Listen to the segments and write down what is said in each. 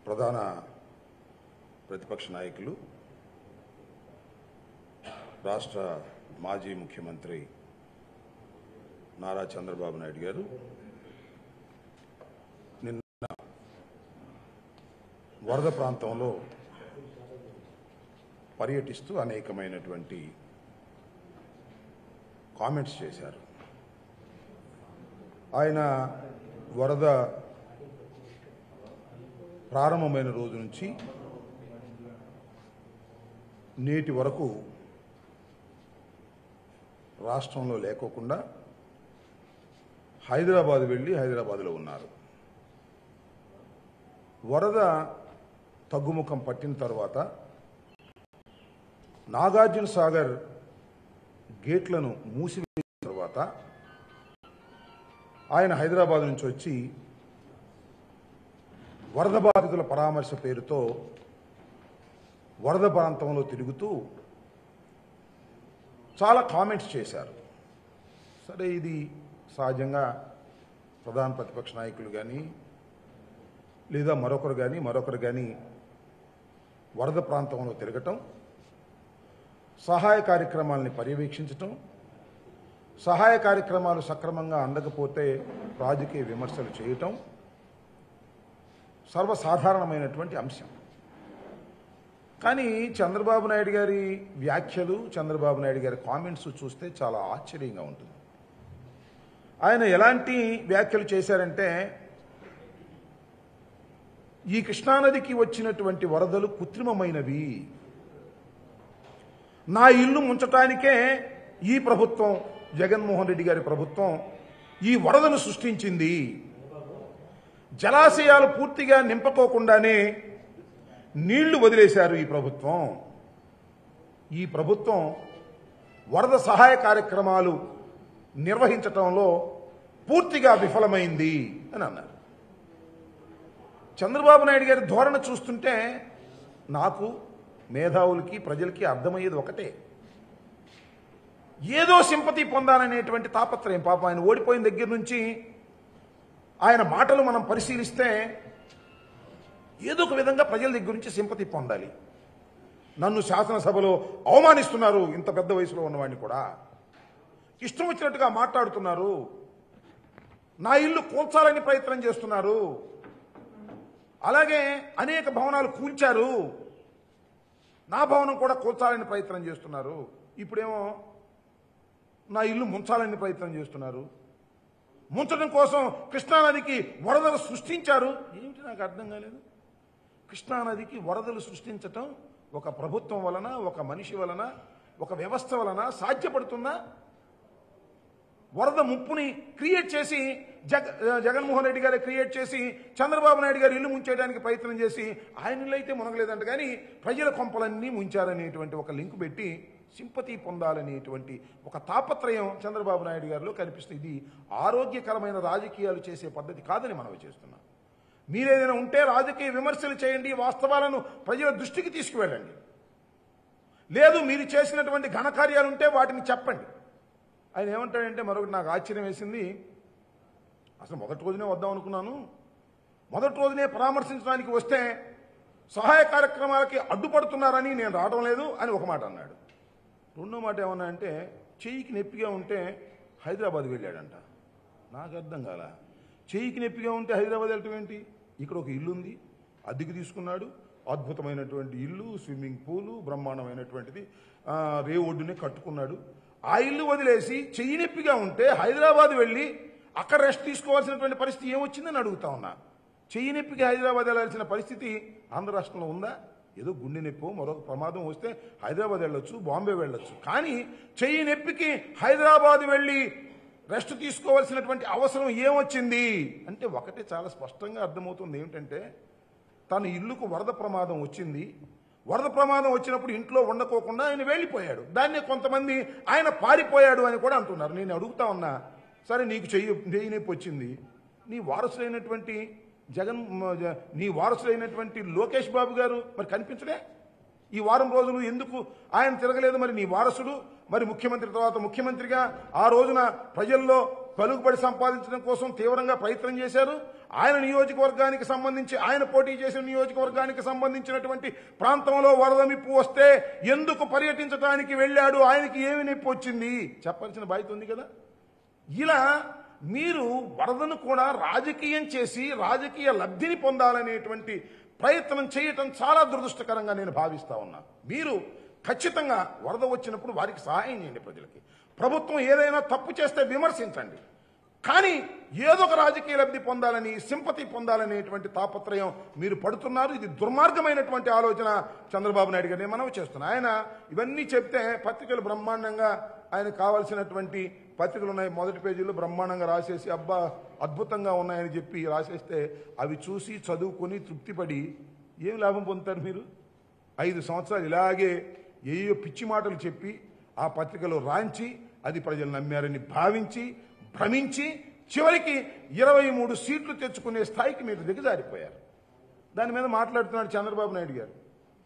ప్రధాన ప్రతిపక్ష నాయకులు రాష్ట్ర మాజీ ముఖ్యమంత్రి నారా చంద్రబాబు నాయుడు గారు నిన్న వరద ప్రాంతంలో పర్యటిస్తూ అనేకమైనటువంటి కామెంట్స్ చేశారు ఆయన వరద ప్రారంభమైన రోజు నుంచి నేటి వరకు రాష్ట్రంలో లేకోకుండా హైదరాబాద్ వెళ్ళి హైదరాబాద్లో ఉన్నారు వరద తగ్గుముఖం పట్టిన తర్వాత నాగార్జున సాగర్ గేట్లను మూసివేసిన తర్వాత ఆయన హైదరాబాద్ నుంచి వచ్చి వరద బాధితుల పరామర్శ పేరుతో వరద ప్రాంతంలో తిరుగుతూ చాలా కామెంట్స్ చేశారు సరే ఇది సహజంగా ప్రధాన ప్రతిపక్ష నాయకులు కానీ లేదా మరొకరు కానీ మరొకరు కానీ వరద ప్రాంతంలో తిరగటం సహాయ కార్యక్రమాలని పర్యవేక్షించటం సహాయ కార్యక్రమాలు సక్రమంగా అందకపోతే రాజకీయ విమర్శలు చేయటం సర్వసాధారణమైనటువంటి అంశం కానీ చంద్రబాబు నాయుడు గారి వ్యాఖ్యలు చంద్రబాబు నాయుడు గారి కామెంట్స్ చూస్తే చాలా ఆశ్చర్యంగా ఉంటుంది ఆయన ఎలాంటి వ్యాఖ్యలు చేశారంటే ఈ కృష్ణానదికి వచ్చినటువంటి వరదలు కృత్రిమమైనవి నా ఇల్లు ముంచటానికే ఈ ప్రభుత్వం జగన్మోహన్ రెడ్డి గారి ప్రభుత్వం ఈ వరదను సృష్టించింది జలాశయాలు పూర్తిగా నింపకోకుండానే నీళ్లు వదిలేశారు ఈ ప్రభుత్వం ఈ ప్రభుత్వం వరద సహాయ కార్యక్రమాలు నిర్వహించటంలో పూర్తిగా విఫలమైంది అని అన్నారు చంద్రబాబు నాయుడు గారి ధోరణ చూస్తుంటే నాకు మేధావులకి ప్రజలకి అర్థమయ్యేది ఒకటే ఏదో సింపతి పొందాలనేటువంటి తాపత్రయం పాపం ఆయన ఓడిపోయిన దగ్గర నుంచి ఆయన మాటలు మనం పరిశీలిస్తే ఏదో ఒక విధంగా ప్రజల దగ్గర నుంచి సింపతి పొందాలి నన్ను శాసనసభలో అవమానిస్తున్నారు ఇంత పెద్ద వయసులో ఉన్నవాడిని కూడా ఇష్టం వచ్చినట్టుగా మాట్లాడుతున్నారు నా ఇల్లు కూల్చాలని ప్రయత్నం చేస్తున్నారు అలాగే అనేక భవనాలు కూల్చారు నా భవనం కూడా కూల్చాలని ప్రయత్నం చేస్తున్నారు ఇప్పుడేమో నా ఇల్లు ముంచాలని ప్రయత్నం చేస్తున్నారు ముంచడం కోసం కృష్ణానదికి వరదలు సృష్టించారు ఏమిటి నాకు అర్థం కాలేదు కృష్ణానదికి వరదలు సృష్టించటం ఒక ప్రభుత్వం వలన ఒక మనిషి వలన ఒక వ్యవస్థ వలన సాధ్యపడుతుందా వరద ముప్పుని క్రియేట్ చేసి జగ జగన్మోహన్ రెడ్డి గారు క్రియేట్ చేసి చంద్రబాబు నాయుడు గారు ఇల్లు ముంచేయడానికి ప్రయత్నం చేసి ఆయన ఇల్లు అయితే మునగలేదంట కానీ ప్రజల కొంపలన్నీ ముంచారనేటువంటి ఒక లింక్ పెట్టి సింపతి పొందాలనేటువంటి ఒక తాపత్రయం చంద్రబాబు నాయుడు గారిలో కనిపిస్తుంది ఇది ఆరోగ్యకరమైన రాజకీయాలు చేసే పద్ధతి కాదని మనవి చేస్తున్నాం మీరేదైనా ఉంటే రాజకీయ విమర్శలు చేయండి వాస్తవాలను ప్రజల దృష్టికి తీసుకువెళ్ళండి లేదు మీరు చేసినటువంటి ఘనకార్యాలు ఉంటే వాటిని చెప్పండి ఆయన ఏమంటాడంటే మరొకటి నాకు ఆశ్చర్యం వేసింది అసలు మొదటి రోజునే వద్దాం అనుకున్నాను మొదటి రోజునే పరామర్శించడానికి వస్తే సహాయ కార్యక్రమాలకి అడ్డుపడుతున్నారని నేను రావడం లేదు అని ఒక మాట అన్నాడు రెండో మాట ఏమన్నా అంటే చెయ్యికి నొప్పిగా ఉంటే హైదరాబాద్ వెళ్ళాడంట నాకు అర్థం కాల చెయ్యికి నొప్పిగా ఉంటే హైదరాబాద్ వెళ్ళటం ఏంటి ఇక్కడ ఒక ఇల్లు ఉంది అద్దెకి తీసుకున్నాడు అద్భుతమైనటువంటి ఇల్లు స్విమ్మింగ్ పూలు బ్రహ్మాండమైనటువంటిది ఆ, రే ఒడ్డునే కట్టుకున్నాడు ఆ ఇల్లు వదిలేసి చెయ్యి నొప్పిగా ఉంటే హైదరాబాద్ వెళ్ళి అక్కడ రెస్ట్ తీసుకోవాల్సినటువంటి పరిస్థితి ఏమొచ్చిందని అడుగుతా ఉన్నా చెయ్యి నొప్పికి హైదరాబాద్ వెళ్ళాల్సిన పరిస్థితి ఆంధ్ర రాష్ట్రంలో ఉందా ఏదో గుండె నొప్పి మరొక ప్రమాదం వస్తే హైదరాబాద్ వెళ్ళొచ్చు బాంబే వెళ్ళొచ్చు కానీ చెయ్యి నొప్పికి హైదరాబాద్ వెళ్ళి రెస్ట్ తీసుకోవాల్సినటువంటి అవసరం ఏమొచ్చింది అంటే ఒకటే చాలా స్పష్టంగా అర్థమవుతుంది ఏమిటంటే తన ఇల్లుకు వరద ప్రమాదం వచ్చింది వరద ప్రమాదం వచ్చినప్పుడు ఇంట్లో ఉండకోకుండా ఆయన వెళ్ళిపోయాడు దాన్ని కొంతమంది ఆయన పారిపోయాడు అని కూడా అంటున్నారు నేను అడుగుతా ఉన్నా సరే నీకు చెయ్యి చెయ్యి నొప్పి వచ్చింది నీ వారసులైనటువంటి జగన్ మ- జ- నీ వారసులైనటువంటి లోకేష్ బాబు గారు మరి కనిపించలే ఈ వారం రోజులు ఎందుకు ఆయన తిరగలేదు మరి నీ వారసుడు మరి ముఖ్యమంత్రి తర్వాత ముఖ్యమంత్రిగా ఆ రోజున ప్రజల్లో పలుకుబడి సంపాదించడం కోసం తీవ్రంగా ప్రయత్నం చేశారు ఆయన నియోజకవర్గానికి సంబంధించి ఆయన పోటీ చేసిన నియోజకవర్గానికి సంబంధించినటువంటి ప్రాంతంలో వరద నిప్పు వస్తే ఎందుకు పర్యటించడానికి వెళ్ళాడు ఆయనకి ఏమి నొప్పి వచ్చింది చెప్పాల్సిన బాధ్యత ఉంది కదా ఇలా మీరు వరదను కూడా రాజకీయం చేసి రాజకీయ లబ్ధిని పొందాలనేటువంటి ప్రయత్నం చేయటం చాలా దురదృష్టకరంగా నేను భావిస్తా ఉన్నా మీరు ఖచ్చితంగా వరద వచ్చినప్పుడు వారికి సహాయం చేయండి ప్రజలకి ప్రభుత్వం ఏదైనా తప్పు చేస్తే విమర్శించండి కానీ ఏదో ఒక రాజకీయ లబ్ధి పొందాలని సింపతి పొందాలనేటువంటి తాపత్రయం మీరు పడుతున్నారు ఇది దుర్మార్గమైనటువంటి ఆలోచన చంద్రబాబు నాయుడు గారిని మనం చేస్తున్నాం ఆయన ఇవన్నీ చెప్తే పత్రికలు బ్రహ్మాండంగా ఆయన కావాల్సినటువంటి పత్రికలు ఉన్నాయి మొదటి పేజీలో బ్రహ్మాండంగా రాసేసి అబ్బా అద్భుతంగా ఉన్నాయని చెప్పి రాసేస్తే అవి చూసి చదువుకొని తృప్తిపడి ఏం లాభం పొందుతారు మీరు ఐదు సంవత్సరాలు ఇలాగే ఏయో పిచ్చి మాటలు చెప్పి ఆ పత్రికలో రాంచి అది ప్రజలు నమ్మారని భావించి భ్రమించి చివరికి ఇరవై మూడు సీట్లు తెచ్చుకునే స్థాయికి మీరు దిగజారిపోయారు దాని మీద మాట్లాడుతున్నాడు చంద్రబాబు నాయుడు గారు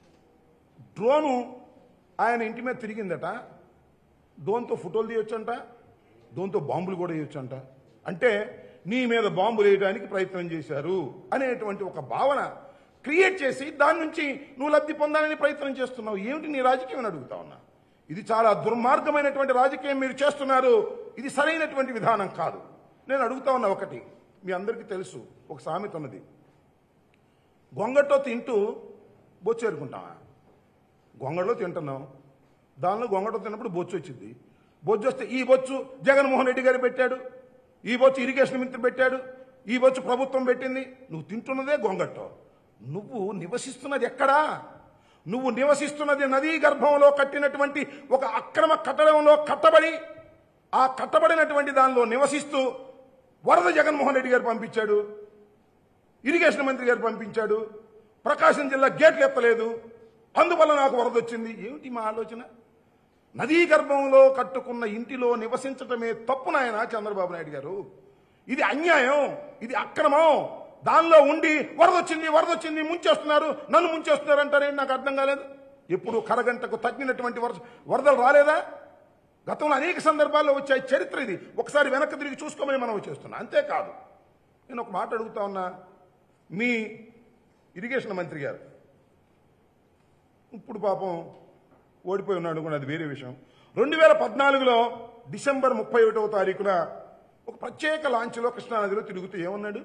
డ్రోను ఆయన ఇంటి మీద తిరిగిందట డ్రోన్తో ఫోటోలు తీయొచ్చంట డ్రోన్తో బాంబులు కూడా వేయొచ్చంట అంటే నీ మీద బాంబులు వేయడానికి ప్రయత్నం చేశారు అనేటువంటి ఒక భావన క్రియేట్ చేసి దాని నుంచి నువ్వు లబ్ధి పొందాలని ప్రయత్నం చేస్తున్నావు ఏమిటి నీ రాజకీయం అని అడుగుతా ఉన్నా ఇది చాలా దుర్మార్గమైనటువంటి రాజకీయం మీరు చేస్తున్నారు ఇది సరైనటువంటి విధానం కాదు నేను అడుగుతా ఉన్నా ఒకటి మీ అందరికీ తెలుసు ఒక సామెత ఉన్నది గొంగట్లో తింటూ బొచ్చేరుకుంటామా గొంగడలో తింటున్నాం దానిలో గొంగడలో తిన్నప్పుడు బొచ్చు వచ్చింది బొచ్చు వస్తే ఈ బొచ్చు జగన్మోహన్ రెడ్డి గారు పెట్టాడు ఈ బొచ్చు ఇరిగేషన్ మంత్రి పెట్టాడు ఈ బొచ్చు ప్రభుత్వం పెట్టింది నువ్వు తింటున్నదే గొంగట్టో నువ్వు నివసిస్తున్నది ఎక్కడా నువ్వు నివసిస్తున్నది నదీ గర్భంలో కట్టినటువంటి ఒక అక్రమ కట్టడంలో కట్టబడి ఆ కట్టబడినటువంటి దానిలో నివసిస్తూ వరద జగన్మోహన్ రెడ్డి గారు పంపించాడు ఇరిగేషన్ మంత్రి గారు పంపించాడు ప్రకాశం జిల్లా గేట్లు ఎత్తలేదు అందువల్ల నాకు వరద వచ్చింది ఏమిటి మా ఆలోచన నదీ గర్భంలో కట్టుకున్న ఇంటిలో నివసించటమే తప్పు నాయన చంద్రబాబు నాయుడు గారు ఇది అన్యాయం ఇది అక్రమం దానిలో ఉండి వరదొచ్చింది వరదొచ్చింది ముంచేస్తున్నారు నన్ను ముంచేస్తున్నారు అంటారేంటి నాకు అర్థం కాలేదు ఎప్పుడు కరగంటకు తగ్గినటువంటి వరద వరదలు రాలేదా గతంలో అనేక సందర్భాల్లో వచ్చాయి చరిత్ర ఇది ఒకసారి వెనక్కి తిరిగి చూసుకోమని మనం చేస్తున్నాం అంతేకాదు నేను ఒక మాట అడుగుతా ఉన్నా మీ ఇరిగేషన్ మంత్రి గారు ఇప్పుడు పాపం ఓడిపోయి ఉన్నాడు కూడా అది వేరే విషయం రెండు వేల పద్నాలుగులో డిసెంబర్ ముప్పై ఒకటవ తారీఖున ఒక ప్రత్యేక లాంచ్లో కృష్ణానదిలో తిరుగుతూ ఏమన్నాడు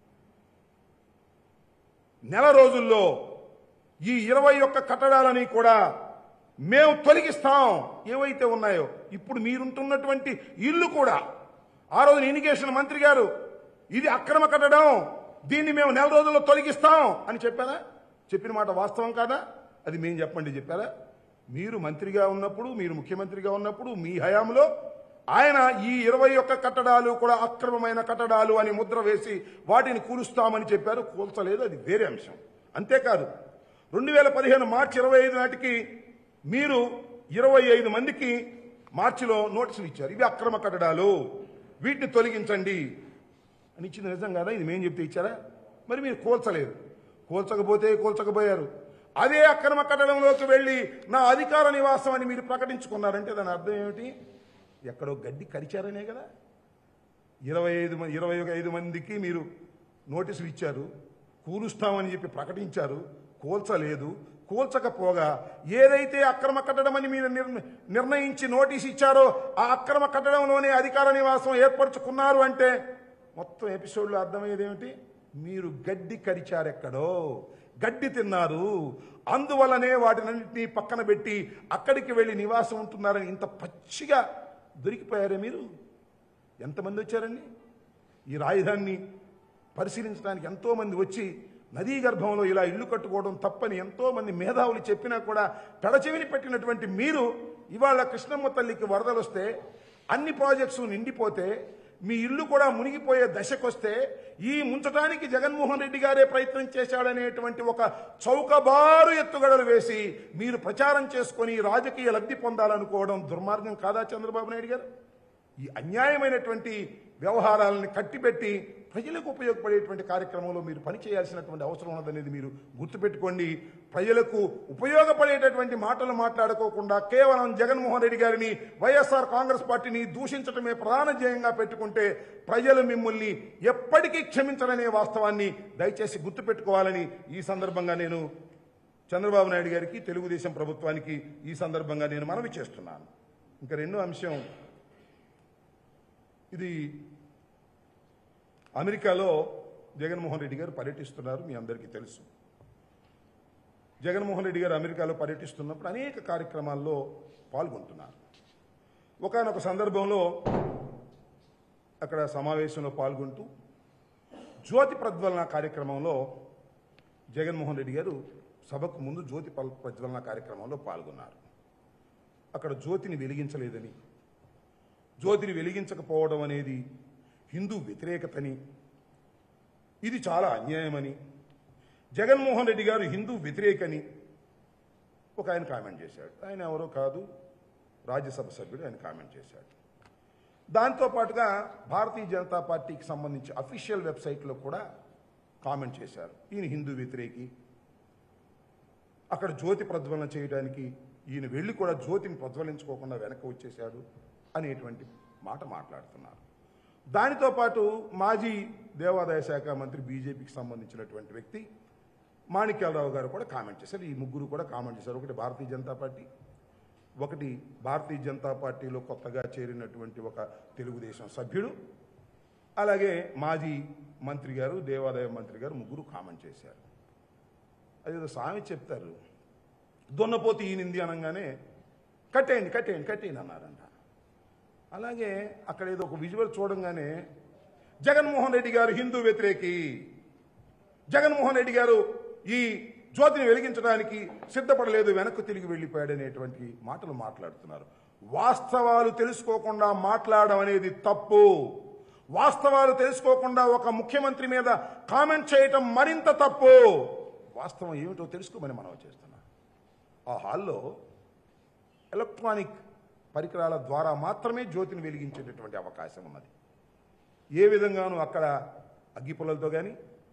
నెల రోజుల్లో ఈ ఇరవై ఒక్క కట్టడాలని కూడా మేము తొలగిస్తాం ఏవైతే ఉన్నాయో ఇప్పుడు మీరుంటున్నటువంటి ఇల్లు కూడా ఆ రోజు ఇరిగేషన్ మంత్రి గారు ఇది అక్రమ కట్టడం దీన్ని మేము నెల రోజుల్లో తొలగిస్తాం అని చెప్పారా చెప్పిన మాట వాస్తవం కాదా అది మేము చెప్పండి చెప్పారా మీరు మంత్రిగా ఉన్నప్పుడు మీరు ముఖ్యమంత్రిగా ఉన్నప్పుడు మీ హయాంలో ఆయన ఈ ఇరవై ఒక్క కట్టడాలు కూడా అక్రమమైన కట్టడాలు అని ముద్ర వేసి వాటిని కూలుస్తామని చెప్పారు కూల్చలేదు అది వేరే అంశం అంతేకాదు రెండు వేల పదిహేను మార్చి ఇరవై ఐదు నాటికి మీరు ఇరవై ఐదు మందికి మార్చిలో నోటీసులు ఇచ్చారు ఇవి అక్రమ కట్టడాలు వీటిని తొలగించండి అని ఇచ్చింది నిజం కదా ఇది మేము చెప్తే ఇచ్చారా మరి మీరు కూల్చలేదు కూల్చకపోతే కూల్చకపోయారు అదే అక్రమ కట్టడంలోకి వెళ్ళి నా అధికార నివాసం అని మీరు ప్రకటించుకున్నారంటే దాని అర్థం ఏమిటి ఎక్కడో గడ్డి కరిచారనే కదా ఇరవై ఐదు మంది ఇరవై ఐదు మందికి మీరు నోటీసులు ఇచ్చారు కూలుస్తామని చెప్పి ప్రకటించారు కూల్చలేదు కూల్చకపోగా ఏదైతే అక్రమ కట్టడమని మీరు నిర్ణ- నిర్ణయించి నోటీస్ ఇచ్చారో ఆ అక్రమ కట్టడంలోనే అధికార నివాసం ఏర్పరచుకున్నారు అంటే మొత్తం ఎపిసోడ్లో అర్థమయ్యేది ఏమిటి మీరు గడ్డి కరిచారెక్కడో గడ్డి తిన్నారు అందువల్లనే వాటినన్నింటినీ పక్కన పెట్టి అక్కడికి వెళ్ళి నివాసం ఉంటున్నారని ఇంత పచ్చిగా దొరికిపోయారే మీరు ఎంతమంది వచ్చారండి ఈ రాజధానిని పరిశీలించడానికి ఎంతో మంది వచ్చి నదీ గర్భంలో ఇలా ఇల్లు కట్టుకోవడం తప్పని ఎంతో మంది మేధావులు చెప్పినా కూడా పెడచెవిని పెట్టినటువంటి మీరు ఇవాళ కృష్ణమ్మ తల్లికి వరదలు వస్తే అన్ని ప్రాజెక్ట్స్ నిండిపోతే మీ ఇల్లు కూడా మునిగిపోయే దశకొస్తే ఈ ముంచడానికి జగన్మోహన్ రెడ్డి గారే ప్రయత్నం చేశాడనేటువంటి ఒక చౌకబారు ఎత్తుగడలు వేసి మీరు ప్రచారం చేసుకొని రాజకీయ లబ్ధి పొందాలనుకోవడం దుర్మార్గం కాదా చంద్రబాబు నాయుడు గారు ఈ అన్యాయమైనటువంటి వ్యవహారాలని కట్టిపెట్టి ప్రజలకు ఉపయోగపడేటువంటి కార్యక్రమంలో మీరు పనిచేయాల్సినటువంటి అవసరం ఉన్నదనేది మీరు గుర్తుపెట్టుకోండి ప్రజలకు ఉపయోగపడేటటువంటి మాటలు మాట్లాడుకోకుండా కేవలం జగన్మోహన్ రెడ్డి గారిని వైఎస్ఆర్ కాంగ్రెస్ పార్టీని దూషించడమే ప్రధాన ధ్యేయంగా పెట్టుకుంటే ప్రజలు మిమ్మల్ని ఎప్పటికీ క్షమించరనే వాస్తవాన్ని దయచేసి గుర్తుపెట్టుకోవాలని ఈ సందర్భంగా నేను చంద్రబాబు నాయుడు గారికి తెలుగుదేశం ప్రభుత్వానికి ఈ సందర్భంగా నేను మనవి చేస్తున్నాను ఇంకా రెండో అంశం ఇది అమెరికాలో జగన్మోహన్ రెడ్డి గారు పర్యటిస్తున్నారు మీ అందరికీ తెలుసు జగన్మోహన్ రెడ్డి గారు అమెరికాలో పర్యటిస్తున్నప్పుడు అనేక కార్యక్రమాల్లో పాల్గొంటున్నారు ఒకనొక సందర్భంలో అక్కడ సమావేశంలో పాల్గొంటూ జ్యోతి ప్రజ్వలన కార్యక్రమంలో జగన్మోహన్ రెడ్డి గారు సభకు ముందు జ్యోతి పల్- ప్రజ్వలన కార్యక్రమంలో పాల్గొన్నారు అక్కడ జ్యోతిని వెలిగించలేదని జ్యోతిని వెలిగించకపోవడం అనేది హిందూ వ్యతిరేకతని ఇది చాలా అన్యాయమని జగన్మోహన్ రెడ్డి గారు హిందూ వ్యతిరేకని ఒక ఆయన కామెంట్ చేశాడు ఆయన ఎవరో కాదు రాజ్యసభ సభ్యుడు ఆయన కామెంట్ చేశాడు దాంతో పాటుగా భారతీయ జనతా పార్టీకి సంబంధించి అఫీషియల్ వెబ్సైట్లో కూడా కామెంట్ చేశారు ఈయన హిందూ వ్యతిరేకి అక్కడ జ్యోతి ప్రజ్వలన చేయడానికి ఈయన వెళ్ళి కూడా జ్యోతిని ప్రజ్వలించుకోకుండా వెనక్కి వచ్చేశాడు అనేటువంటి మాట మాట్లాడుతున్నారు దానితో పాటు మాజీ దేవాదాయ శాఖ మంత్రి బీజేపీకి సంబంధించినటువంటి వ్యక్తి మాణిక్యాలరావు గారు కూడా కామెంట్ చేశారు ఈ ముగ్గురు కూడా కామెంట్ చేశారు ఒకటి భారతీయ జనతా పార్టీ ఒకటి భారతీయ జనతా పార్టీలో కొత్తగా చేరినటువంటి ఒక తెలుగుదేశం సభ్యుడు అలాగే మాజీ మంత్రి గారు దేవాదాయ మంత్రి గారు ముగ్గురు కామెంట్ చేశారు అదేదో స్వామి చెప్తారు దున్నపోతు ఈనింది అనగానే కట్టేయండి కట్టేయండి కట్టేయండి అన్నారంట అలాగే అక్కడ ఏదో ఒక విజువల్ చూడంగానే జగన్మోహన్ రెడ్డి గారు హిందూ వ్యతిరేకి జగన్మోహన్ రెడ్డి గారు ఈ జ్యోతిని వెలిగించడానికి సిద్ధపడలేదు వెనక్కు తిరిగి వెళ్ళిపోయాడనేటువంటి మాటలు మాట్లాడుతున్నారు వాస్తవాలు తెలుసుకోకుండా మాట్లాడడం అనేది తప్పు వాస్తవాలు తెలుసుకోకుండా ఒక ముఖ్యమంత్రి మీద కామెంట్ చేయటం మరింత తప్పు వాస్తవం ఏమిటో తెలుసుకోమని మనం చేస్తున్నాం ఆ హాల్లో ఎలక్ట్రానిక్ పరికరాల ద్వారా మాత్రమే జ్యోతిని వెలిగించేటటువంటి అవకాశం ఉన్నది ఏ విధంగానూ అక్కడ అగ్గిపుల్లలతో కానీ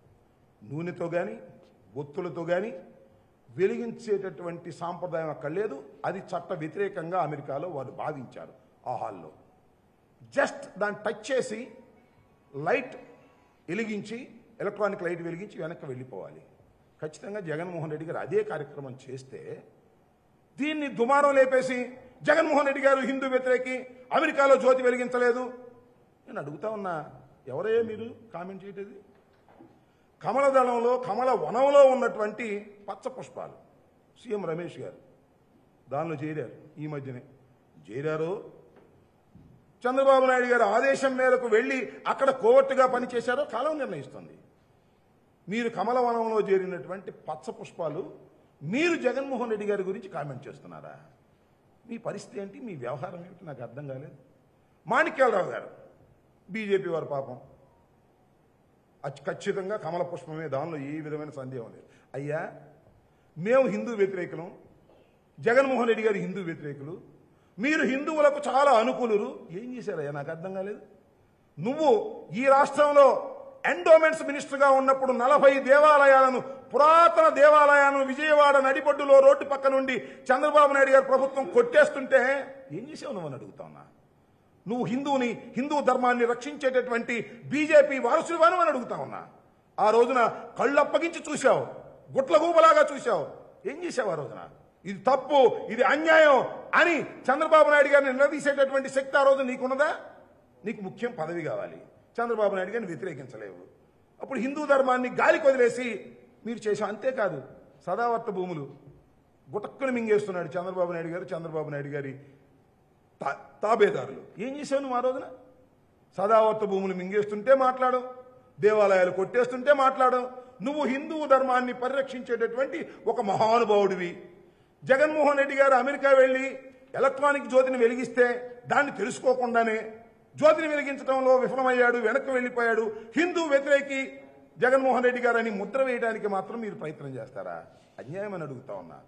నూనెతో కానీ ఒత్తులతో కానీ వెలిగించేటటువంటి సాంప్రదాయం అక్కడ లేదు అది చట్ట వ్యతిరేకంగా అమెరికాలో వారు భావించారు ఆ హాల్లో జస్ట్ దాన్ని టచ్ చేసి లైట్ వెలిగించి ఎలక్ట్రానిక్ లైట్ వెలిగించి వెనక్కి వెళ్ళిపోవాలి ఖచ్చితంగా జగన్మోహన్ రెడ్డి గారు అదే కార్యక్రమం చేస్తే దీన్ని దుమారం లేపేసి జగన్మోహన్ రెడ్డి గారు హిందూ వ్యతిరేకి అమెరికాలో జ్యోతి వెలిగించలేదు నేను అడుగుతా ఉన్నా ఎవరే మీరు కామెంట్ చేయటది కమలదళంలో కమల వనంలో ఉన్నటువంటి పచ్చ పుష్పాలు సీఎం రమేష్ గారు దానిలో చేరారు ఈ మధ్యనే చేరారు చంద్రబాబు నాయుడు గారి ఆదేశం మేరకు వెళ్ళి అక్కడ కోవర్టుగా పనిచేశారో కాలం నిర్ణయిస్తుంది మీరు కమలవనంలో చేరినటువంటి పచ్చ పుష్పాలు మీరు జగన్మోహన్ రెడ్డి గారి గురించి కామెంట్ చేస్తున్నారా మీ పరిస్థితి ఏంటి మీ వ్యవహారం ఏమిటి నాకు అర్థం కాలేదు మాణిక్యాలరావు గారు బీజేపీ వారు పాపం అచ్- ఖచ్చితంగా కమల పుష్పమే దానిలో ఏ విధమైన సందేహం లేదు అయ్యా మేము హిందూ వ్యతిరేకులం జగన్మోహన్ రెడ్డి గారు హిందూ వ్యతిరేకులు మీరు హిందువులకు చాలా అనుకూలురు ఏం చేశారయ్యా నాకు అర్థం కాలేదు నువ్వు ఈ రాష్ట్రంలో ఎండోమెంట్స్ మినిస్టర్గా ఉన్నప్పుడు నలభై దేవాలయాలను పురాతన దేవాలయాలను విజయవాడ నడిబొడ్డులో రోడ్డు పక్క నుండి చంద్రబాబు నాయుడు గారి ప్రభుత్వం కొట్టేస్తుంటే ఏం చేసావు నువ్వు అని అడుగుతా ఉన్నా నువ్వు హిందువుని హిందూ ధర్మాన్ని రక్షించేటటువంటి బీజేపీ వారసుడివాను అని అడుగుతా ఉన్నా ఆ రోజున కళ్ళు అప్పగించి చూశావు గుట్ల గూబలాగా చూశావు ఏం చేశావు ఆ రోజున ఇది తప్పు ఇది అన్యాయం అని చంద్రబాబు నాయుడు గారిని నిలదీసేటటువంటి శక్తి ఆ రోజు నీకున్నదా నీకు ముఖ్యం పదవి కావాలి చంద్రబాబు నాయుడు గారిని వ్యతిరేకించలేవు అప్పుడు హిందూ ధర్మాన్ని గాలికి వదిలేసి మీరు చేశాం అంతేకాదు సదావర్త భూములు గుటక్కును మింగేస్తున్నాడు చంద్రబాబు నాయుడు గారు చంద్రబాబు నాయుడు గారి తా- తాబేదారులు ఏం చేసావు నువ్వు ఆ రోజున సదావర్త భూములు మింగేస్తుంటే మాట్లాడు దేవాలయాలు కొట్టేస్తుంటే మాట్లాడు నువ్వు హిందూ ధర్మాన్ని పరిరక్షించేటటువంటి ఒక మహానుభావుడివి జగన్మోహన్ రెడ్డి గారు అమెరికా వెళ్ళి ఎలక్ట్రానిక్ జ్యోతిని వెలిగిస్తే దాన్ని తెలుసుకోకుండానే జ్యోతిని వెలిగించడంలో విఫలమయ్యాడు వెనక్కి వెళ్ళిపోయాడు హిందూ వ్యతిరేకి జగన్మోహన్ రెడ్డి గారు అని ముద్ర వేయడానికి మాత్రం మీరు ప్రయత్నం చేస్తారా అన్యాయం అని అడుగుతా ఉన్నా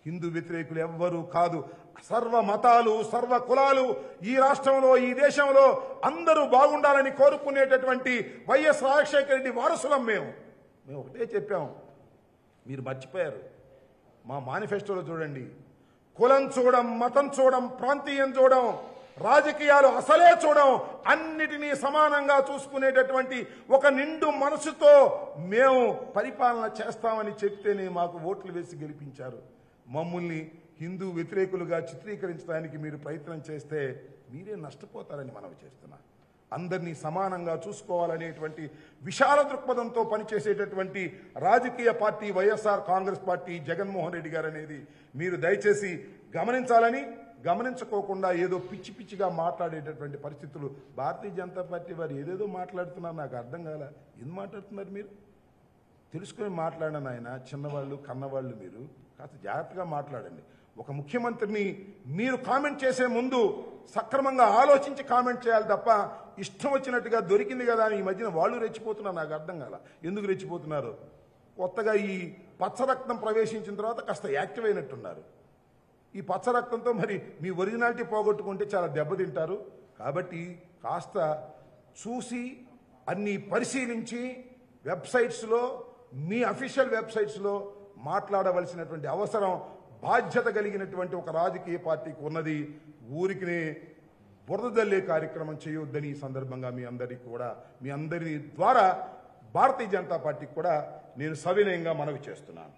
హిందూ వ్యతిరేకులు ఎవ్వరూ కాదు సర్వ మతాలు సర్వ కులాలు ఈ రాష్ట్రంలో ఈ దేశంలో అందరూ బాగుండాలని కోరుకునేటటువంటి వైఎస్ రాజశేఖర రెడ్డి వారసులం మేము మేము ఒకటే చెప్పాం మీరు మర్చిపోయారు మా మేనిఫెస్టోలో చూడండి కులం చూడం మతం చూడం ప్రాంతీయం చూడం రాజకీయాలు అసలే చూడం అన్నిటినీ సమానంగా చూసుకునేటటువంటి ఒక నిండు మనసుతో మేము పరిపాలన చేస్తామని చెప్తేనే మాకు ఓట్లు వేసి గెలిపించారు మమ్మల్ని హిందూ వ్యతిరేకులుగా చిత్రీకరించడానికి మీరు ప్రయత్నం చేస్తే మీరే నష్టపోతారని మనవి చేస్తున్నా అందరినీ సమానంగా చూసుకోవాలనేటువంటి విశాల దృక్పథంతో పనిచేసేటటువంటి రాజకీయ పార్టీ వైఎస్ఆర్ కాంగ్రెస్ పార్టీ జగన్మోహన్ రెడ్డి గారు అనేది మీరు దయచేసి గమనించాలని గమనించుకోకుండా ఏదో పిచ్చి పిచ్చిగా మాట్లాడేటటువంటి పరిస్థితులు భారతీయ జనతా పార్టీ వారు ఏదేదో మాట్లాడుతున్నారు నాకు అర్థం కాల ఎందుకు మాట్లాడుతున్నారు మీరు తెలుసుకొని మాట్లాడను ఆయన చిన్నవాళ్ళు కన్నవాళ్ళు మీరు కాస్త జాగ్రత్తగా మాట్లాడండి ఒక ముఖ్యమంత్రిని మీరు కామెంట్ చేసే ముందు సక్రమంగా ఆలోచించి కామెంట్ చేయాలి తప్ప ఇష్టం వచ్చినట్టుగా దొరికింది కదా అని ఈ మధ్యన వాళ్ళు రెచ్చిపోతున్నారు నాకు అర్థం కాల ఎందుకు రెచ్చిపోతున్నారు కొత్తగా ఈ పచ్చ రక్తం ప్రవేశించిన తర్వాత కాస్త యాక్టివ్ అయినట్టున్నారు ఈ పచ్చ రక్తంతో మరి మీ ఒరిజినాలిటీ పోగొట్టుకుంటే చాలా దెబ్బతింటారు కాబట్టి కాస్త చూసి అన్ని పరిశీలించి వెబ్సైట్స్లో మీ అఫీషియల్ వెబ్సైట్స్లో మాట్లాడవలసినటువంటి అవసరం బాధ్యత కలిగినటువంటి ఒక రాజకీయ పార్టీకి ఉన్నది ఊరికి బురద జల్లే కార్యక్రమం చేయొద్దని ఈ సందర్భంగా మీ అందరికీ కూడా మీ అందరి ద్వారా భారతీయ జనతా పార్టీకి కూడా నేను సవినయంగా మనవి చేస్తున్నాను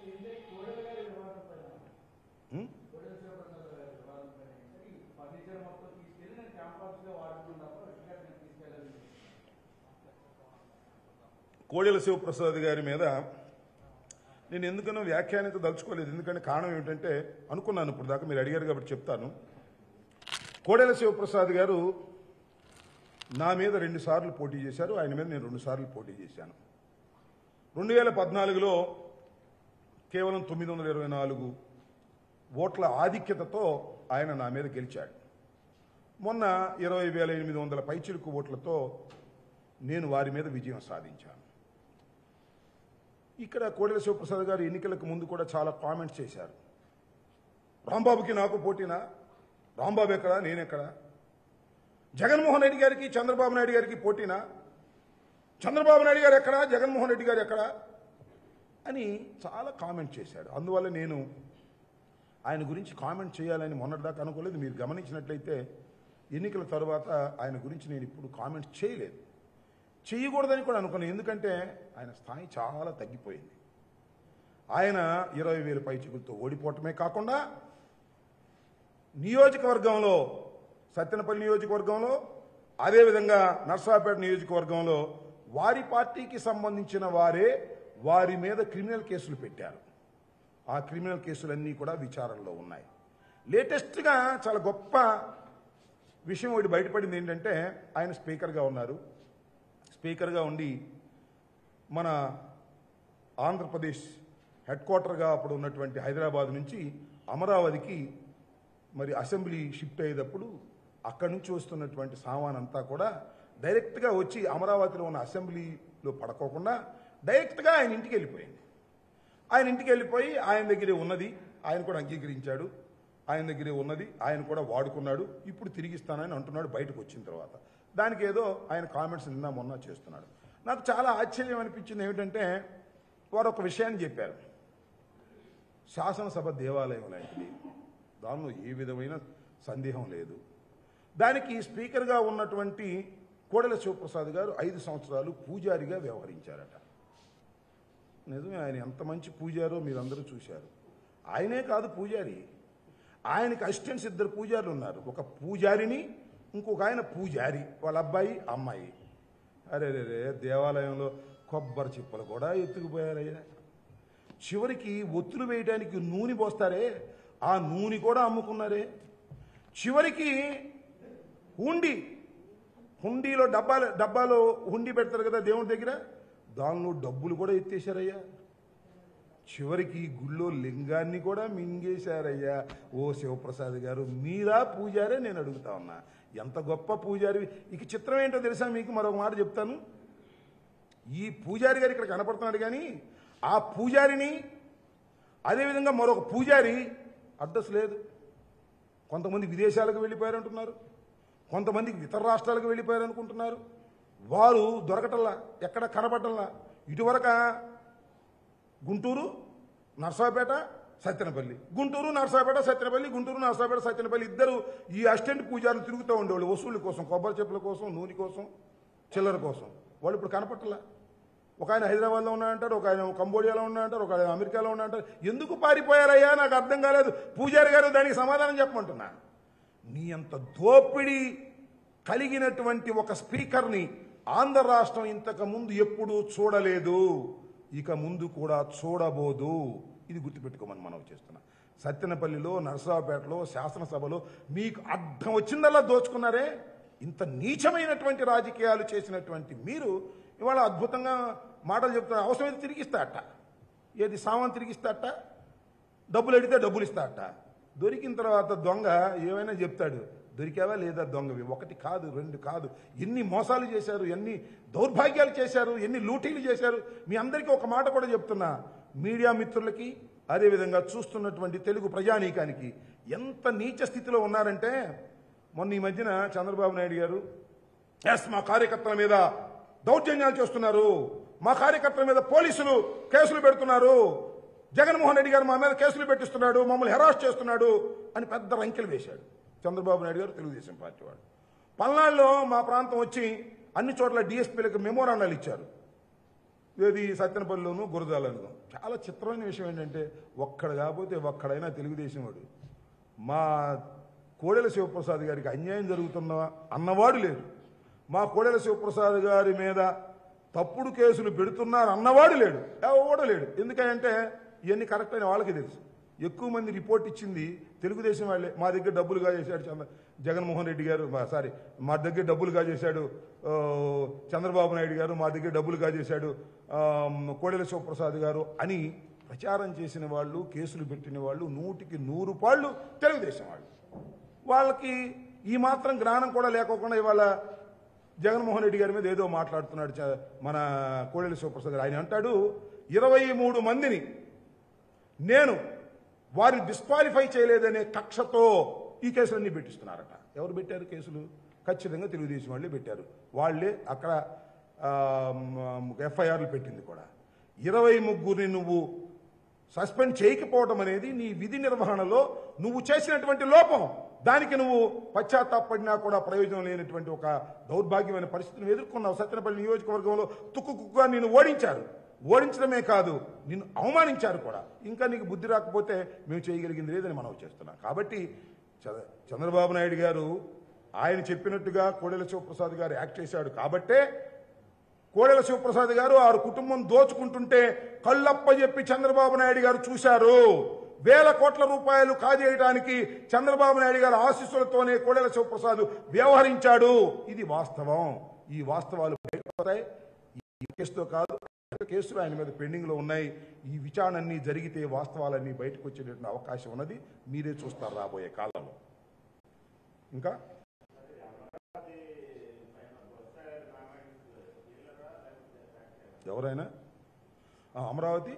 కోడెల శివప్రసాద్ గారి మీద నేను ఎందుకనో వ్యాఖ్యానించ దలుచుకోలేదు ఎందుకంటే కారణం ఏమిటంటే అనుకున్నాను ఇప్పుడు దాకా మీరు అడిగారు కాబట్టి చెప్తాను కోడెల శివప్రసాద్ గారు నా మీద రెండు సార్లు పోటీ చేశారు ఆయన మీద నేను రెండు సార్లు పోటీ చేశాను రెండు వేల పద్నాలుగులో కేవలం తొమ్మిది వందల ఇరవై నాలుగు ఓట్ల ఆధిక్యతతో ఆయన నా మీద గెలిచాడు మొన్న ఇరవై వేల ఎనిమిది వందల పైచిలుకు ఓట్లతో నేను వారి మీద విజయం సాధించాను ఇక్కడ కోడెల శివప్రసాద్ గారు ఎన్నికలకు ముందు కూడా చాలా కామెంట్స్ చేశారు రాంబాబుకి నాకు పోటీనా రాంబాబు ఎక్కడా నేనెక్కడా జగన్మోహన్ రెడ్డి గారికి చంద్రబాబు నాయుడు గారికి పోటీనా చంద్రబాబు నాయుడు గారు ఎక్కడా జగన్మోహన్ రెడ్డి గారు ఎక్కడా అని చాలా కామెంట్ చేశాడు అందువల్ల నేను ఆయన గురించి కామెంట్ చేయాలని మొన్నటిదాకా అనుకోలేదు మీరు గమనించినట్లయితే ఎన్నికల తర్వాత ఆయన గురించి నేను ఇప్పుడు కామెంట్ చేయలేదు చేయకూడదని కూడా అనుకున్నాను ఎందుకంటే ఆయన స్థాయి చాలా తగ్గిపోయింది ఆయన ఇరవై వేల పైచికులతో ఓడిపోవటమే కాకుండా నియోజకవర్గంలో సత్తెనపల్లి నియోజకవర్గంలో అదేవిధంగా నర్సాపేట నియోజకవర్గంలో వారి పార్టీకి సంబంధించిన వారే వారి మీద క్రిమినల్ కేసులు పెట్టారు ఆ క్రిమినల్ కేసులన్నీ కూడా విచారణలో ఉన్నాయి లేటెస్ట్గా చాలా గొప్ప విషయం ఒకటి బయటపడింది ఏంటంటే ఆయన స్పీకర్గా ఉన్నారు స్పీకర్గా ఉండి మన ఆంధ్రప్రదేశ్ హెడ్ క్వార్టర్గా అప్పుడు ఉన్నటువంటి హైదరాబాద్ నుంచి అమరావతికి మరి అసెంబ్లీ షిఫ్ట్ అయ్యేటప్పుడు అక్కడి నుంచి వస్తున్నటువంటి సామాన్ అంతా కూడా డైరెక్ట్గా వచ్చి అమరావతిలో ఉన్న అసెంబ్లీలో పడుకోకుండా డైరెక్ట్గా ఆయన ఇంటికి వెళ్ళిపోయింది ఆయన ఇంటికి వెళ్ళిపోయి ఆయన దగ్గరే ఉన్నది ఆయన కూడా అంగీకరించాడు ఆయన దగ్గరే ఉన్నది ఆయన కూడా వాడుకున్నాడు ఇప్పుడు తిరిగిస్తానని అంటున్నాడు బయటకు వచ్చిన తర్వాత దానికి ఏదో ఆయన కామెంట్స్ నిన్న మొన్న చేస్తున్నాడు నాకు చాలా ఆశ్చర్యం అనిపించింది ఏమిటంటే వారు ఒక విషయాన్ని చెప్పారు శాసనసభ దేవాలయం లాంటిది దానిలో ఏ విధమైన సందేహం లేదు దానికి స్పీకర్గా ఉన్నటువంటి కోడెల శివప్రసాద్ గారు ఐదు సంవత్సరాలు పూజారిగా వ్యవహరించారట నిజమే ఆయన ఎంత మంచి పూజారో మీరందరూ చూశారు ఆయనే కాదు పూజారి ఆయనకి అసిస్టెంట్స్ ఇద్దరు పూజారులు ఉన్నారు ఒక పూజారిని ఇంకొక ఆయన పూజారి వాళ్ళ అబ్బాయి అమ్మాయి అరే రే రే దేవాలయంలో కొబ్బరి చిప్పలు కూడా ఎత్తుకుపోయారయ్యా చివరికి ఒత్తులు వేయడానికి నూనె పోస్తారే ఆ నూనె కూడా అమ్ముకున్నారే చివరికి హుండి హుండీలో డబ్బాలు డబ్బాలో హుండీ పెడతారు కదా దేవుడి దగ్గర దానిలో డబ్బులు కూడా ఎత్తేసారయ్యా చివరికి గుళ్ళో లింగాన్ని కూడా మింగేశారయ్యా ఓ శివప్రసాద్ గారు మీరా పూజారే నేను అడుగుతా ఉన్నా ఎంత గొప్ప పూజారి ఇక చిత్రం ఏంటో తెలుసా మీకు మరొక మాట చెప్తాను ఈ పూజారి గారు ఇక్కడ కనపడుతున్నాడు కానీ ఆ పూజారిని అదేవిధంగా మరొక పూజారి అడ్రస్ లేదు కొంతమంది విదేశాలకు వెళ్ళిపోయారు అంటున్నారు కొంతమందికి ఇతర రాష్ట్రాలకు వెళ్ళిపోయారు అనుకుంటున్నారు వారు దొరకటల్లా ఎక్కడ కనబడటల్లా ఇటువరక గుంటూరు నర్సాపేట సత్యనపల్లి గుంటూరు నర్సాపేట సత్యనపల్లి గుంటూరు నర్సాపేట సత్యనపల్లి ఇద్దరు ఈ అసిస్టెంట్ పూజారులు తిరుగుతూ ఉండేవాళ్ళు వసూళ్ళ కోసం కొబ్బరి చెప్పుల కోసం నూనె కోసం చిల్లర కోసం వాళ్ళు ఇప్పుడు కనపట్టలా ఒక ఆయన హైదరాబాద్లో ఉన్నాడంటారు ఒక ఆయన కంబోడియాలో ఉన్నాడంటారు ఒక ఆయన అమెరికాలో ఉన్నాడంటారు ఎందుకు పారిపోయారయ్యా నాకు అర్థం కాలేదు పూజారి గారు దానికి సమాధానం చెప్పమంటున్నా నీ అంత దోపిడీ కలిగినటువంటి ఒక స్పీకర్ని ఆంధ్ర రాష్ట్రం ఇంతకు ముందు ఎప్పుడూ చూడలేదు ఇక ముందు కూడా చూడబోదు ఇది గుర్తుపెట్టుకోమని మనం చేస్తున్నా సత్తెనపల్లిలో నరసరావుపేటలో శాసనసభలో మీకు అర్థం వచ్చిందల్లా దోచుకున్నారే ఇంత నీచమైనటువంటి రాజకీయాలు చేసినటువంటి మీరు ఇవాళ అద్భుతంగా మాటలు చెప్తున్నారు అవసరమైతే తిరిగిస్తాట ఏది సామాన్ తిరిగిస్తాట డబ్బులు అడిగితే డబ్బులు ఇస్తాట దొరికిన తర్వాత దొంగ ఏమైనా చెప్తాడు దొరికావా లేదా దొంగవి ఒకటి కాదు రెండు కాదు ఎన్ని మోసాలు చేశారు ఎన్ని దౌర్భాగ్యాలు చేశారు ఎన్ని లూటీలు చేశారు మీ అందరికీ ఒక మాట కూడా చెప్తున్నా మీడియా మిత్రులకి అదేవిధంగా చూస్తున్నటువంటి తెలుగు ప్రజానీకానికి ఎంత నీచ స్థితిలో ఉన్నారంటే మొన్న ఈ మధ్యన చంద్రబాబు నాయుడు గారు ఎస్ మా కార్యకర్తల మీద దౌర్జన్యాలు చేస్తున్నారు మా కార్యకర్తల మీద పోలీసులు కేసులు పెడుతున్నారు జగన్మోహన్ రెడ్డి గారు మా మీద కేసులు పెట్టిస్తున్నాడు మమ్మల్ని హెరాస్ చేస్తున్నాడు అని పెద్ద రంకెలు వేశాడు చంద్రబాబు నాయుడు గారు తెలుగుదేశం పార్టీ వాడు పల్నాడులో మా ప్రాంతం వచ్చి అన్ని చోట్ల డిఎస్పీలకు మెమోరాండాలు ఇచ్చారు ఏది సత్యనపల్లిలోను గురజాలను చాలా చిత్రమైన విషయం ఏంటంటే ఒక్కడు కాకపోతే ఒక్కడైనా తెలుగుదేశం వాడు మా కోడెల శివప్రసాద్ గారికి అన్యాయం జరుగుతున్న అన్నవాడు లేడు మా కోడెల శివప్రసాద్ గారి మీద తప్పుడు కేసులు పెడుతున్నారు అన్నవాడు లేడు ఎవడు లేడు ఎందుకంటే ఇవన్నీ కరెక్ట్ అయిన వాళ్ళకి తెలుసు ఎక్కువ మంది రిపోర్ట్ ఇచ్చింది తెలుగుదేశం వాళ్ళే మా దగ్గర డబ్బులుగా చేశాడు చంద్ర జగన్మోహన్ రెడ్డి గారు మా- సారీ మా దగ్గర డబ్బులుగా చేశాడు ఆ, చంద్రబాబు నాయుడు గారు మా దగ్గర డబ్బులుగా చేశాడు ఆ, కోడెల శివప్రసాద్ గారు అని ప్రచారం చేసిన వాళ్ళు కేసులు పెట్టిన వాళ్ళు నూటికి నూరు పాళ్ళు తెలుగుదేశం వాళ్ళు వాళ్ళకి ఈ మాత్రం జ్ఞానం కూడా లేకోకుండా ఇవాళ జగన్మోహన్ రెడ్డి గారి మీద ఏదో మాట్లాడుతున్నాడు చ- మన కోడెల శివప్రసాద్ గారు ఆయన అంటాడు ఇరవై మూడు మందిని నేను వారిని డిస్క్వాలిఫై చేయలేదనే కక్షతో ఈ కేసులన్నీ పెట్టిస్తున్నారట ఎవరు పెట్టారు కేసులు ఖచ్చితంగా తెలుగుదేశం వాళ్ళే పెట్టారు వాళ్ళే అక్కడ ఎఫ్ఐఆర్లు పెట్టింది కూడా ఇరవై ముగ్గురిని నువ్వు సస్పెండ్ చేయకపోవడం అనేది నీ విధి నిర్వహణలో నువ్వు చేసినటువంటి లోపం దానికి నువ్వు పశ్చాత్తాపడినా కూడా ప్రయోజనం లేనటువంటి ఒక దౌర్భాగ్యమైన పరిస్థితిని ఎదుర్కొన్నావు సత్యనపల్లి నియోజకవర్గంలో తుక్కు కుక్కుగా నిన్ను ఓడించారు ఓడించడమే కాదు నిన్ను అవమానించారు కూడా ఇంకా నీకు బుద్ధి రాకపోతే మేము చేయగలిగింది లేదని మనం చేస్తున్నాం కాబట్టి చ- చంద్రబాబు నాయుడు గారు ఆయన చెప్పినట్టుగా కోడెల శివప్రసాద్ గారు యాక్ట్ చేశాడు కాబట్టే కోడెల శివప్రసాద్ గారు ఆరు కుటుంబం దోచుకుంటుంటే కళ్ళప్ప చెప్పి చంద్రబాబు నాయుడు గారు చూశారు వేల కోట్ల రూపాయలు కాజేయడానికి చంద్రబాబు నాయుడు గారి ఆశీస్సులతోనే కోడెల శివప్రసాద్ వ్యవహరించాడు ఇది వాస్తవం ఈ వాస్తవాలు బయటపడతాయి ఈ కేసుతో కాదు అనేక కేసులు ఆయన మీద పెండింగ్ లో ఉన్నాయి ఈ విచారణ అన్ని జరిగితే వాస్తవాలన్నీ బయటకు వచ్చేటటువంటి అవకాశం ఉన్నది మీరే చూస్తారు రాబోయే కాలంలో ఇంకా ఎవరైనా ఆ, అమరావతి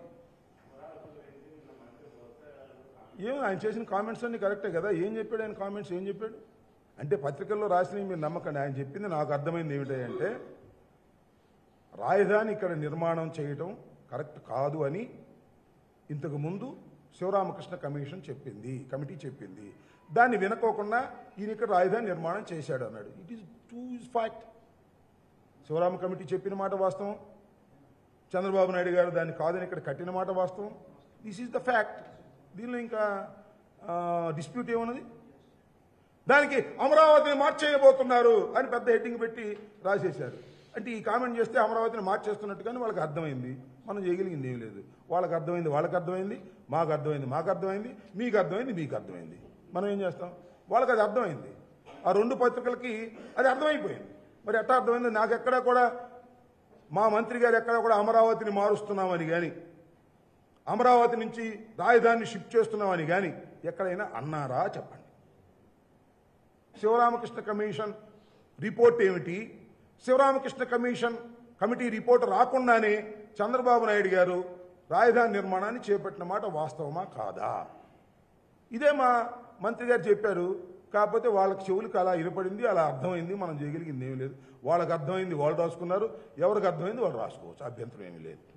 ఏం ఆయన చేసిన కామెంట్స్ అన్ని కరెక్టే కదా ఏం చెప్పాడు ఆయన కామెంట్స్ ఏం చెప్పాడు అంటే పత్రికల్లో రాసినవి మీరు నమ్మకండి ఆయన చెప్పింది నాకు అర్థమైంది ఏమిటంటే రాజధాని ఇక్కడ నిర్మాణం చేయటం కరెక్ట్ కాదు అని ఇంతకు ముందు శివరామకృష్ణ కమిషన్ చెప్పింది కమిటీ చెప్పింది దాన్ని వినకోకుండా ఈయన ఇక్కడ రాజధాని నిర్మాణం చేశాడు అన్నాడు it is to is fact Sivarama committee చెప్పిన మాట వాస్తవం చంద్రబాబు నాయుడు గారు దాన్ని కాదని ఇక్కడ కట్టిన మాట వాస్తవం దిస్ ఈజ్ ద ఫ్యాక్ట్ దీనిలో ఇంకా డిస్ప్యూట్ ఏమున్నది దానికి అమరావతిని మార్చేయబోతున్నారు అని పెద్ద హెడ్డింగ్ పెట్టి రాసేశారు అంటే ఈ కామెంట్ చేస్తే అమరావతిని మార్చేస్తున్నట్టుగానే వాళ్ళకి అర్థమైంది మనం చేయగలిగింది ఏం లేదు వాళ్ళకి అర్థమైంది వాళ్ళకి అర్థమైంది మాకు అర్థమైంది మాకు అర్థమైంది మీకు అర్థమైంది మీకు అర్థమైంది మనం ఏం చేస్తాం వాళ్ళకి అది అర్థమైంది ఆ రెండు పత్రికలకి అది అర్థమైపోయింది మరి ఎట్లా అర్థమైంది నాకు ఎక్కడా కూడా మా మంత్రి గారు ఎక్కడా కూడా అమరావతిని మారుస్తున్నామని కానీ అమరావతి నుంచి రాజధానిని షిఫ్ట్ చేస్తున్నామని కానీ ఎక్కడైనా అన్నారా చెప్పండి శివరామకృష్ణ కమిషన్ రిపోర్ట్ ఏమిటి శివరామకృష్ణ కమిషన్ కమిటీ రిపోర్ట్ రాకుండానే చంద్రబాబు నాయుడు గారు రాజధాని నిర్మాణాన్ని చేపట్టిన మాట వాస్తవమా కాదా ఇదే మా మంత్రి గారు చెప్పారు కాకపోతే వాళ్ళకి చెవులకు అలా ఇనపడింది అలా అర్థమైంది మనం చేయగలిగింది ఏమీ లేదు వాళ్ళకి అర్థమైంది వాళ్ళు రాసుకున్నారు ఎవరికి అర్థమైంది వాళ్ళు రాసుకోవచ్చు అభ్యంతరం ఏమీ లేదు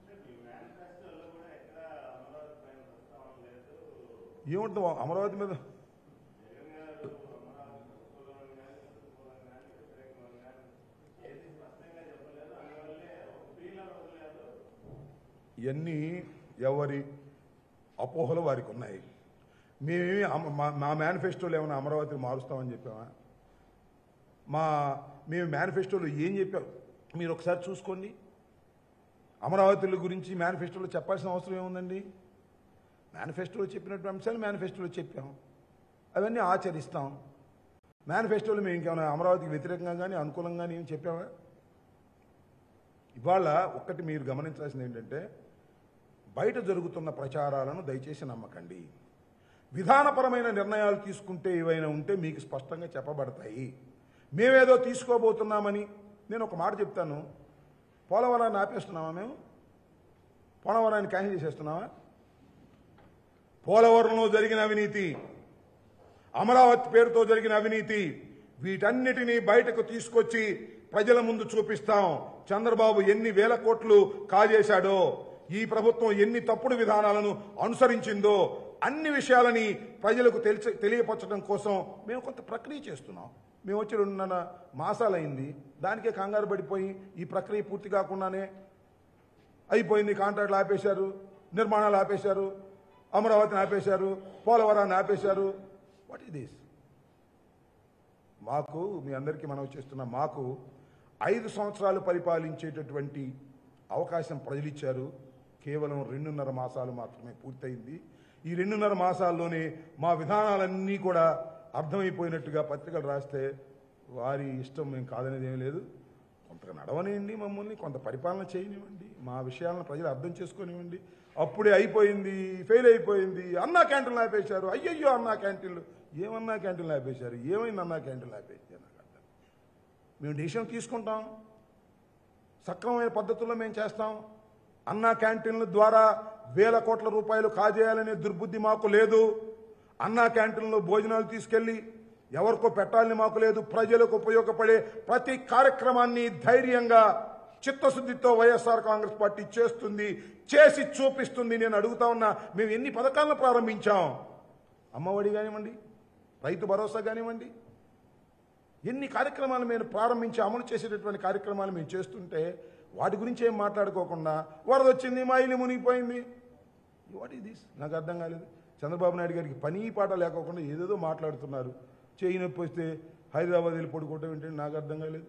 ఏముంటుంది అమరావతి మీద ఇవన్నీ ఎవరి అపోహలు వారికి ఉన్నాయి మేమేమి అమ- మా- మా మేనిఫెస్టోలో ఏమైనా అమరావతిని మారుస్తామని చెప్పామా మా మేము మేనిఫెస్టోలో ఏం చెప్పాం మీరు ఒకసారి చూసుకోండి అమరావతిల గురించి మేనిఫెస్టోలో చెప్పాల్సిన అవసరం ఏముందండి మేనిఫెస్టోలో చెప్పినటువంటి అంశాలు మేనిఫెస్టోలో చెప్పాం అవన్నీ ఆచరిస్తాం మేనిఫెస్టోలో మేము ఇంకేమైనా అమరావతికి వ్యతిరేకంగా కానీ అనుకూలంగా కానీ ఏం చెప్పామా ఇవాళ ఒక్కటి మీరు గమనించాల్సింది ఏంటంటే బయట జరుగుతున్న ప్రచారాలను దయచేసి నమ్మకండి విధానపరమైన నిర్ణయాలు తీసుకుంటే ఏవైనా ఉంటే మీకు స్పష్టంగా చెప్పబడతాయి మేమేదో తీసుకోబోతున్నామని నేను ఒక మాట చెప్తాను పోలవరాన్ని ఆపేస్తున్నామా మేము పోలవరాన్ని క్యాన్సిల్ చేసేస్తున్నామా పోలవరంలో జరిగిన అవినీతి అమరావతి పేరుతో జరిగిన అవినీతి వీటన్నిటినీ బయటకు తీసుకొచ్చి ప్రజల ముందు చూపిస్తాం చంద్రబాబు ఎన్ని వేల కోట్లు కాజేశాడో ఈ ప్రభుత్వం ఎన్ని తప్పుడు విధానాలను అనుసరించిందో అన్ని విషయాలని ప్రజలకు తెలిసి తెలియపరచడం కోసం మేము కొంత ప్రక్రియ చేస్తున్నాం మేము వచ్చి రెండున్నర మాసాలైంది దానికే కంగారు పడిపోయి ఈ ప్రక్రియ పూర్తి కాకుండానే అయిపోయింది కాంట్రాక్ట్లు ఆపేశారు నిర్మాణాలు ఆపేశారు అమరావతిని ఆపేశారు పోలవరాన్ని ఆపేశారు వాట్ ఈస్ దిస్ మాకు మీ అందరికీ మనం చేస్తున్న మాకు ఐదు సంవత్సరాలు పరిపాలించేటటువంటి అవకాశం ప్రజలు ఇచ్చారు కేవలం రెండున్నర మాసాలు మాత్రమే పూర్తయింది ఈ రెండున్నర మాసాల్లోనే మా విధానాలన్నీ కూడా అర్థమైపోయినట్టుగా పత్రికలు రాస్తే వారి ఇష్టం మేము కాదనేది ఏమీ లేదు కొంత నడవనివ్వండి మమ్మల్ని కొంత పరిపాలన చేయనివ్వండి మా విషయాలను ప్రజలు అర్థం చేసుకొనివ్వండి అప్పుడే అయిపోయింది ఫెయిల్ అయిపోయింది అన్నా క్యాంటీన్లు ఆపేశారు అయ్యయ్యో అన్నా క్యాంటీన్లు ఏమన్నా క్యాంటీన్లు ఆపేశారు ఏమైంది అన్నా క్యాంటీన్లు ఆపేశారు నాకు అర్థం మేము డిసిషన్ తీసుకుంటాం సక్రమమైన పద్ధతుల్లో మేము చేస్తాం అన్నా క్యాంటీన్ల ద్వారా వేల కోట్ల రూపాయలు కాజేయాలనే దుర్బుద్ధి మాకు లేదు అన్నా క్యాంటీన్లో భోజనాలు తీసుకెళ్లి ఎవరికో పెట్టాలని మాకు లేదు ప్రజలకు ఉపయోగపడే ప్రతి కార్యక్రమాన్ని ధైర్యంగా చిత్తశుద్ధితో వైఎస్ఆర్ కాంగ్రెస్ పార్టీ చేస్తుంది చేసి చూపిస్తుంది నేను అడుగుతా ఉన్నా మేము ఎన్ని పథకాలను ప్రారంభించాం అమ్మఒడి కానివ్వండి రైతు భరోసా కానివ్వండి ఎన్ని కార్యక్రమాలు మేము ప్రారంభించి అమలు చేసేటటువంటి కార్యక్రమాలు మేము చేస్తుంటే వాటి గురించి ఏం మాట్లాడుకోకుండా వరద వచ్చింది మా ఇల్లు మునిగిపోయింది వాట్ ఈస్ దిస్ నాకు అర్థం కాలేదు చంద్రబాబు నాయుడు గారికి పని పాట లేకోకుండా ఏదేదో మాట్లాడుతున్నారు చేయి నొప్పి వస్తే హైదరాబాద్ వెళ్ళి పడుకోవటం ఏంటంటే నాకు అర్థం కాలేదు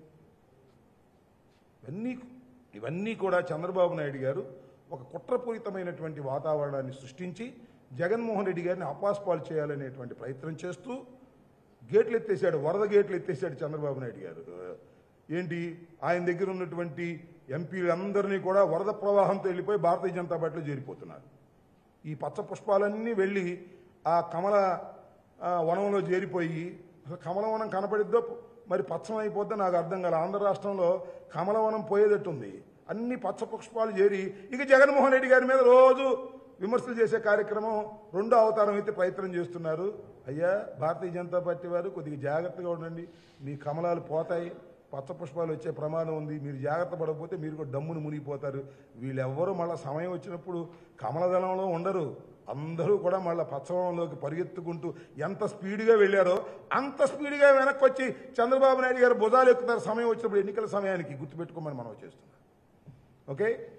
ఇవన్నీ ఇవన్నీ కూడా చంద్రబాబు నాయుడు గారు ఒక కుట్రపూరితమైనటువంటి వాతావరణాన్ని సృష్టించి జగన్మోహన్ రెడ్డి గారిని అపాస్పాలు చేయాలనేటువంటి ప్రయత్నం చేస్తూ గేట్లు ఎత్తేసాడు వరద గేట్లు ఎత్తేసాడు చంద్రబాబు నాయుడు గారు ఏంటి ఆయన దగ్గర ఉన్నటువంటి ఎంపీలందరినీ కూడా వరద ప్రవాహంతో వెళ్ళిపోయి భారతీయ జనతా పార్టీలో చేరిపోతున్నారు ఈ పచ్చ పుష్పాలన్నీ వెళ్ళి ఆ కమల ఆ, వనంలో చేరిపోయి అసలు కమలవనం కనపడిద్దో మరి పచ్చం అయిపోద్దో నాకు అర్థం కాలే ఆంధ్ర రాష్ట్రంలో కమలవనం పోయేటట్టుంది అన్ని పచ్చ పుష్పాలు చేరి ఇక జగన్మోహన్ రెడ్డి గారి మీద రోజు విమర్శలు చేసే కార్యక్రమం రెండో అవతారం అయితే ప్రయత్నం చేస్తున్నారు అయ్యా భారతీయ జనతా పార్టీ వారు కొద్దిగా జాగ్రత్తగా ఉండండి మీ కమలాలు పోతాయి పచ్చ పుష్పాలు వచ్చే ప్రమాదం ఉంది మీరు జాగ్రత్త పడకపోతే మీరు కూడా డమ్మును మునిగిపోతారు వీళ్ళెవ్వరూ మళ్ళీ సమయం వచ్చినప్పుడు కమలదళంలో ఉండరు అందరూ కూడా మళ్ళీ పచ్చవంలోకి పరిగెత్తుకుంటూ ఎంత స్పీడ్గా వెళ్ళారో అంత స్పీడ్గా వెనక్కి వచ్చి చంద్రబాబు నాయుడు గారు భుజాలు ఎక్కుతారు సమయం వచ్చినప్పుడు ఎన్నికల సమయానికి గుర్తుపెట్టుకోమని మనం చేస్తున్నాం ఓకే